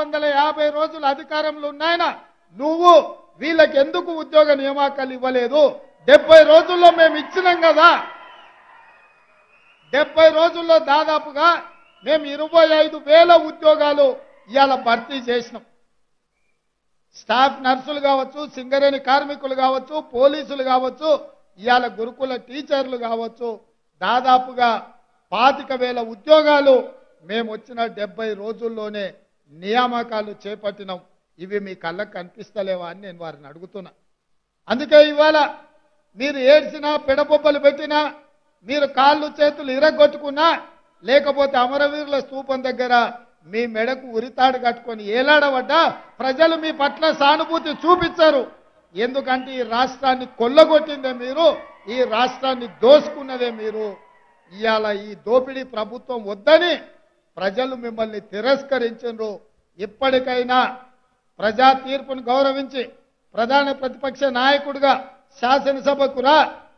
వందల యాభై రోజులు అధికారంలో ఉన్నాయన నువ్వు వీళ్ళకి ఎందుకు ఉద్యోగ నియామకాలు ఇవ్వలేదు డెబ్బై రోజుల్లో మేము ఇచ్చినాం కదా డెబ్బై రోజుల్లో దాదాపుగా మేము ఇరవై ఐదు వేల ఉద్యోగాలు ఇవాళ భర్తీ చేసినాం స్టాఫ్ నర్సులు కావచ్చు సింగరేణి కార్మికులు కావచ్చు పోలీసులు కావచ్చు ఇవాళ గురుకుల టీచర్లు కావచ్చు దాదాపుగా పాతిక వేల ఉద్యోగాలు మేము వచ్చిన డెబ్బై రోజుల్లోనే నియామకాలు చేపట్టినాం ఇవి మీ కళ్ళకు కనిపిస్తలేవా అని నేను వారిని అడుగుతున్నా అందుకే ఇవాళ మీరు ఏడ్చినా పెడబొబ్బలు పెట్టినా మీరు కాళ్ళు చేతులు ఇరగొట్టుకున్నా లేకపోతే అమరవీరుల స్తూపం దగ్గర మీ మెడకు ఉరితాడు కట్టుకొని ఏలాడబడ్డా ప్రజలు మీ పట్ల సానుభూతి చూపించారు ఎందుకంటే ఈ రాష్ట్రాన్ని కొల్లగొట్టిందే మీరు ఈ రాష్ట్రాన్ని దోసుకున్నదే మీరు ఇవాళ ఈ దోపిడీ ప్రభుత్వం వద్దని ప్రజలు మిమ్మల్ని తిరస్కరించరు ఇప్పటికైనా ప్రజా తీర్పును గౌరవించి ప్రధాన ప్రతిపక్ష నాయకుడిగా శాసనసభకు రా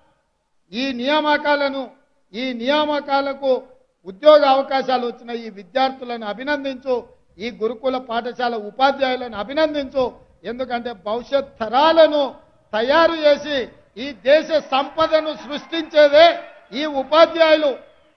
ఈ నియామకాలను ఈ నియామకాలకు ఉద్యోగ అవకాశాలు వచ్చిన ఈ విద్యార్థులను అభినందించు ఈ గురుకుల పాఠశాల ఉపాధ్యాయులను అభినందించు ఎందుకంటే భవిష్యత్ తరాలను తయారు చేసి ఈ దేశ సంపదను సృష్టించేదే ఈ ఉపాధ్యాయులు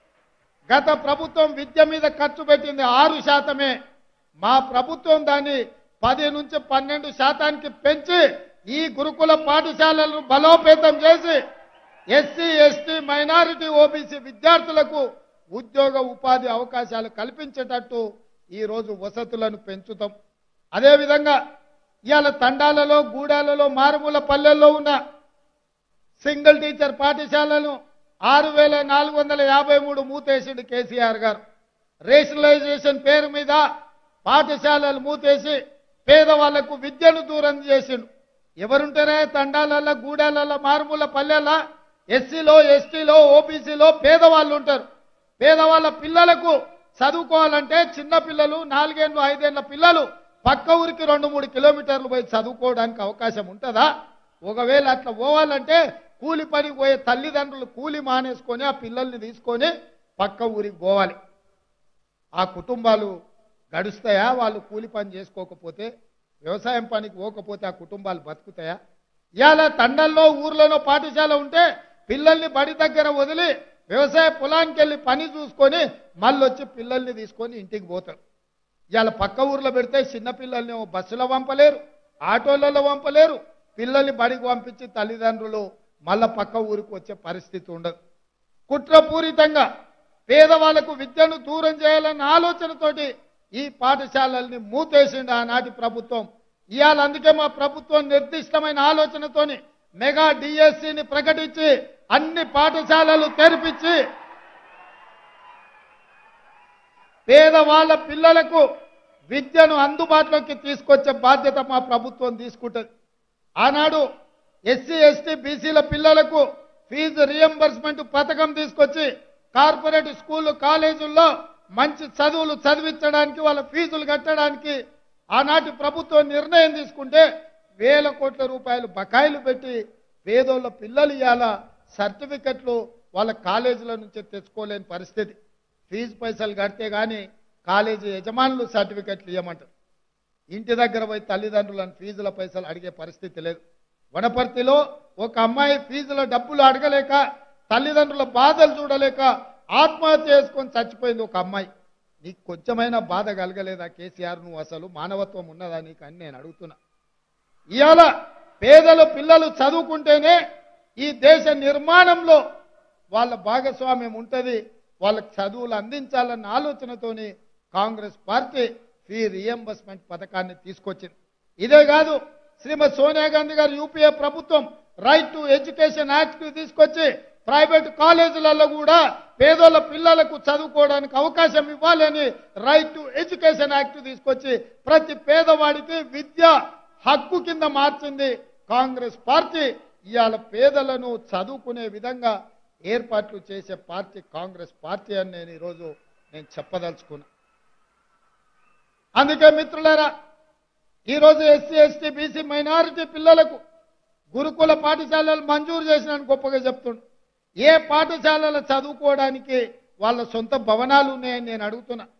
గత ప్రభుత్వం విద్య మీద ఖర్చు పెట్టింది ఆరు శాతమే మా ప్రభుత్వం దాన్ని పది నుంచి పన్నెండు శాతానికి పెంచి ఈ గురుకుల పాఠశాలలను బలోపేతం చేసి ఎస్సీ ఎస్టీ మైనారిటీ ఓబీసీ విద్యార్థులకు ఉద్యోగ ఉపాధి అవకాశాలు కల్పించేటట్టు ఈ రోజు వసతులను పెంచుతాం అదేవిధంగా ఇవాళ తండాలలో గూడాలలో మారుమూల పల్లెల్లో ఉన్న సింగిల్ టీచర్ పాఠశాలను ఆరు వేల నాలుగు వందల యాభై మూడు మూతేసిండు కేసీఆర్ గారు రేషనలైజేషన్ పేరు మీద పాఠశాలలు మూతేసి పేదవాళ్లకు విద్యను దూరం చేసిండు ఎవరుంటారే తండాలలో గూడాలలో మారుమూల పల్లెల ఎస్సీలో ఎస్టీలో ఓబీసీలో పేదవాళ్ళు ఉంటారు పేదవాళ్ళ పిల్లలకు చదువుకోవాలంటే చిన్న పిల్లలు నాలుగేళ్ళు ఐదేళ్ల పిల్లలు పక్క ఊరికి రెండు మూడు కిలోమీటర్లు పోయి చదువుకోవడానికి అవకాశం ఉంటుందా ఒకవేళ అట్లా పోవాలంటే కూలి పనికి పోయే తల్లిదండ్రులు కూలి మానేసుకొని ఆ పిల్లల్ని తీసుకొని పక్క ఊరికి పోవాలి ఆ కుటుంబాలు గడుస్తాయా వాళ్ళు కూలి పని చేసుకోకపోతే వ్యవసాయం పనికి పోకపోతే ఆ కుటుంబాలు బతుకుతాయా ఇవాళ తండల్లో ఊర్లోనో పాఠశాల ఉంటే పిల్లల్ని బడి దగ్గర వదిలి వ్యవసాయ పొలానికి వెళ్ళి పని చూసుకొని మళ్ళీ వచ్చి పిల్లల్ని తీసుకొని ఇంటికి పోతారు ఇవాళ పక్క ఊర్లో పెడితే చిన్న పిల్లల్ని ఏమో బస్సులో పంపలేరు ఆటోలలో పంపలేరు పిల్లల్ని బడికి పంపించి తల్లిదండ్రులు మళ్ళా పక్క ఊరికి వచ్చే పరిస్థితి ఉండదు కుట్రపూరితంగా పేదవాళ్లకు విద్యను దూరం చేయాలన్న ఆలోచనతోటి ఈ పాఠశాలల్ని మూతేసిండు ఆనాటి ప్రభుత్వం ఇవాళ అందుకే మా ప్రభుత్వం నిర్దిష్టమైన ఆలోచనతోని మెగా డిఎస్సిని ప్రకటించి అన్ని పాఠశాలలు తెరిపించి పేదవాళ్ళ పిల్లలకు విద్యను అందుబాటులోకి తీసుకొచ్చే బాధ్యత మా ప్రభుత్వం తీసుకుంటుంది ఆనాడు ఎస్సీ ఎస్టీ బీసీల పిల్లలకు ఫీజు రియంబర్స్మెంట్ పథకం తీసుకొచ్చి కార్పొరేట్ స్కూళ్ళు కాలేజీల్లో మంచి చదువులు చదివించడానికి వాళ్ళ ఫీజులు కట్టడానికి ఆనాటి ప్రభుత్వం నిర్ణయం తీసుకుంటే వేల కోట్ల రూపాయలు బకాయిలు పెట్టి పేదోళ్ళ పిల్లలు ఇవాళ సర్టిఫికెట్లు వాళ్ళ కాలేజీల నుంచి తెచ్చుకోలేని పరిస్థితి ఫీజు పైసలు కడితే కానీ కాలేజీ యజమానులు సర్టిఫికెట్లు ఇవ్వమంటారు ఇంటి దగ్గర పోయి తల్లిదండ్రులను ఫీజుల పైసలు అడిగే పరిస్థితి లేదు వనపర్తిలో ఒక అమ్మాయి ఫీజుల డబ్బులు అడగలేక తల్లిదండ్రుల బాధలు చూడలేక ఆత్మహత్య చేసుకొని చచ్చిపోయింది ఒక అమ్మాయి నీకు కొంచెమైనా బాధ కలగలేదా కేసీఆర్ నువ్వు అసలు మానవత్వం ఉన్నదా నీకు అని నేను అడుగుతున్నా ఇవాళ పేదల పిల్లలు చదువుకుంటేనే ఈ దేశ నిర్మాణంలో వాళ్ళ భాగస్వామ్యం ఉంటుంది వాళ్ళకి చదువులు అందించాలన్న ఆలోచనతోని కాంగ్రెస్ పార్టీ ఫీ రియంబర్స్మెంట్ పథకాన్ని తీసుకొచ్చింది ఇదే కాదు శ్రీమతి సోనియా గాంధీ గారు యూపీఏ ప్రభుత్వం రైట్ టు ఎడ్యుకేషన్ యాక్ట్ తీసుకొచ్చి ప్రైవేట్ కాలేజీలలో కూడా పేదోళ్ళ పిల్లలకు చదువుకోవడానికి అవకాశం ఇవ్వాలని రైట్ టు ఎడ్యుకేషన్ యాక్ట్ తీసుకొచ్చి ప్రతి పేదవాడికి విద్య హక్కు కింద మార్చింది కాంగ్రెస్ పార్టీ ఇవాళ పేదలను చదువుకునే విధంగా ఏర్పాట్లు చేసే పార్టీ కాంగ్రెస్ పార్టీ అని నేను ఈరోజు నేను చెప్పదలుచుకున్నా అందుకే మిత్రులారా ఈరోజు ఎస్సీ ఎస్టీ బీసీ మైనారిటీ పిల్లలకు గురుకుల పాఠశాలలు మంజూరు చేసిన గొప్పగా చెప్తుండు ఏ పాఠశాలలో చదువుకోవడానికి వాళ్ళ సొంత భవనాలు ఉన్నాయని నేను అడుగుతున్నా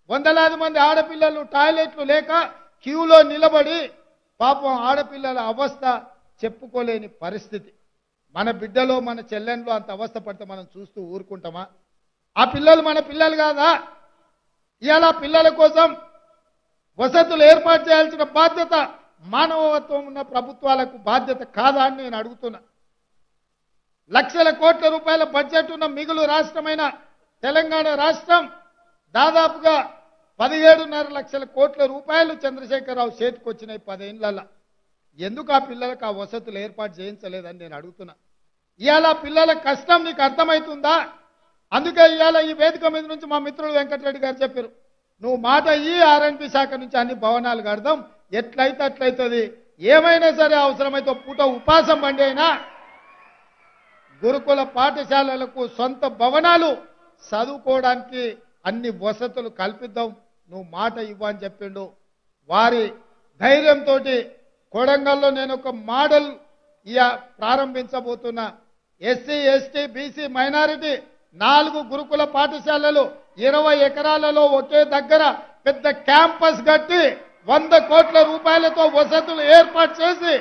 వందలాది మంది ఆడపిల్లలు టాయిలెట్లు లేక క్యూలో నిలబడి పాపం ఆడపిల్లల అవస్థ చెప్పుకోలేని పరిస్థితి మన బిడ్డలో మన చెల్లెంలో అంత అవస్థ పడితే మనం చూస్తూ ఊరుకుంటామా ఆ పిల్లలు మన పిల్లలు కాదా ఇవాళ పిల్లల కోసం వసతులు ఏర్పాటు చేయాల్సిన బాధ్యత మానవత్వం ఉన్న ప్రభుత్వాలకు బాధ్యత కాదా అని నేను అడుగుతున్నా లక్షల కోట్ల రూపాయల బడ్జెట్ ఉన్న మిగులు రాష్ట్రమైన తెలంగాణ రాష్ట్రం దాదాపుగా పదిహేడున్నర లక్షల కోట్ల రూపాయలు చంద్రశేఖరరావు చేతికి వచ్చినాయి పదేళ్లలో ఎందుకు ఆ పిల్లలకు ఆ వసతులు ఏర్పాటు చేయించలేదని నేను అడుగుతున్నా ఇవాళ పిల్లల కష్టం నీకు అర్థమవుతుందా అందుకే ఇవాళ ఈ వేదిక మీద నుంచి మా మిత్రుడు వెంకటరెడ్డి గారు చెప్పారు నువ్వు మాట ఈ ఆర్ఎన్పి శాఖ నుంచి అన్ని భవనాలు కడదాం ఎట్లయితే అట్లయితుంది ఏమైనా సరే అవసరమైతే ఒక పూట ఉపాసం బండి అయినా గురుకుల పాఠశాలలకు సొంత భవనాలు చదువుకోవడానికి అన్ని వసతులు కల్పిద్దాం నువ్వు మాట ఇవ్వని చెప్పిండు వారి ధైర్యంతో కొడంగల్లో నేను ఒక మోడల్ ఇయ ప్రారంభించబోతున్నా ఎస్సీ ఎస్టీ బీసీ మైనారిటీ నాలుగు గురుకుల పాఠశాలలు ఇరవై ఎకరాలలో ఒకే దగ్గర పెద్ద క్యాంపస్ కట్టి వంద కోట్ల రూపాయలతో వసతులు ఏర్పాటు చేసి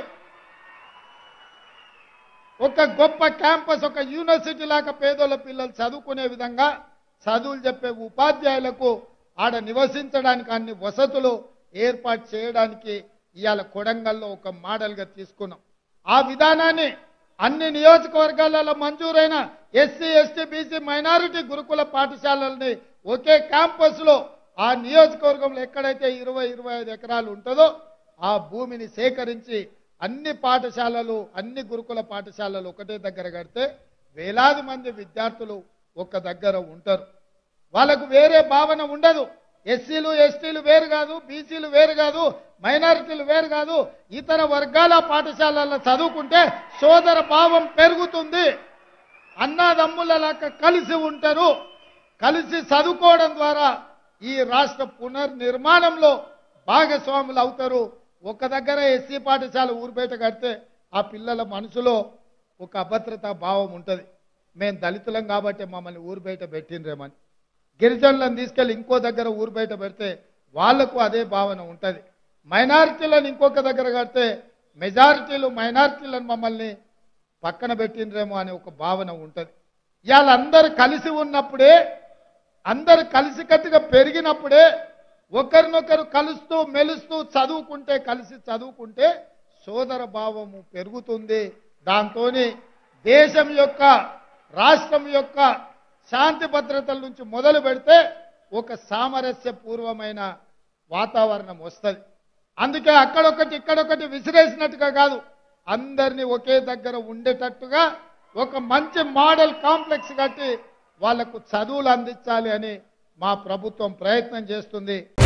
ఒక గొప్ప క్యాంపస్ ఒక యూనివర్సిటీ లాగా పేదోళ్ళ పిల్లలు చదువుకునే విధంగా చదువులు చెప్పే ఉపాధ్యాయులకు ఆడ నివసించడానికి అన్ని వసతులు ఏర్పాటు చేయడానికి ఇవాళ కొడంగల్లో ఒక మోడల్గా తీసుకున్నాం ఆ విధానాన్ని అన్ని నియోజకవర్గాలలో మంజూరైన ఎస్సీ ఎస్టీ బీసీ మైనారిటీ గురుకుల పాఠశాలల్ని ఒకే క్యాంపస్ లో ఆ నియోజకవర్గంలో ఎక్కడైతే ఇరవై ఇరవై ఐదు ఎకరాలు ఉంటుందో ఆ భూమిని సేకరించి అన్ని పాఠశాలలు అన్ని గురుకుల పాఠశాలలు ఒకటే దగ్గర కడితే వేలాది మంది విద్యార్థులు ఒక దగ్గర ఉంటారు వాళ్ళకు వేరే భావన ఉండదు ఎస్సీలు ఎస్టీలు వేరు కాదు బీసీలు వేరు కాదు మైనారిటీలు వేరు కాదు ఇతర వర్గాల పాఠశాలల్లో చదువుకుంటే సోదర భావం పెరుగుతుంది అన్నదమ్ములలాగా కలిసి ఉంటారు కలిసి చదువుకోవడం ద్వారా ఈ రాష్ట్ర పునర్నిర్మాణంలో భాగస్వాములు అవుతారు ఒక దగ్గర ఎస్సీ పాఠశాల ఊరు బయట కడితే ఆ పిల్లల మనసులో ఒక అభద్రతా భావం ఉంటుంది మేము దళితులం కాబట్టి మమ్మల్ని ఊరు బయట పెట్టిండ్రేమని గిరిజనులను తీసుకెళ్లి ఇంకో దగ్గర ఊరు బయట పెడితే వాళ్లకు అదే భావన ఉంటుంది మైనారిటీలను ఇంకొక దగ్గర కడితే మెజారిటీలు మైనారిటీలను మమ్మల్ని పక్కన పెట్టిండ్రేమో అనే ఒక భావన ఉంటుంది ఇవాళ అందరు కలిసి ఉన్నప్పుడే అందరు కలిసికట్టుగా పెరిగినప్పుడే ఒకరినొకరు కలుస్తూ మెలుస్తూ చదువుకుంటే కలిసి చదువుకుంటే సోదర భావము పెరుగుతుంది దాంతో దేశం యొక్క రాష్ట్రం యొక్క శాంతి భద్రతల నుంచి మొదలు పెడితే ఒక సామరస్యపూర్వమైన వాతావరణం వస్తుంది అందుకే అక్కడొకటి ఇక్కడొకటి విసిరేసినట్టుగా కాదు అందరినీ ఒకే దగ్గర ఉండేటట్టుగా ఒక మంచి మోడల్ కాంప్లెక్స్ కట్టి వాళ్లకు చదువులు అందించాలి అని మా ప్రభుత్వం ప్రయత్నం చేస్తుంది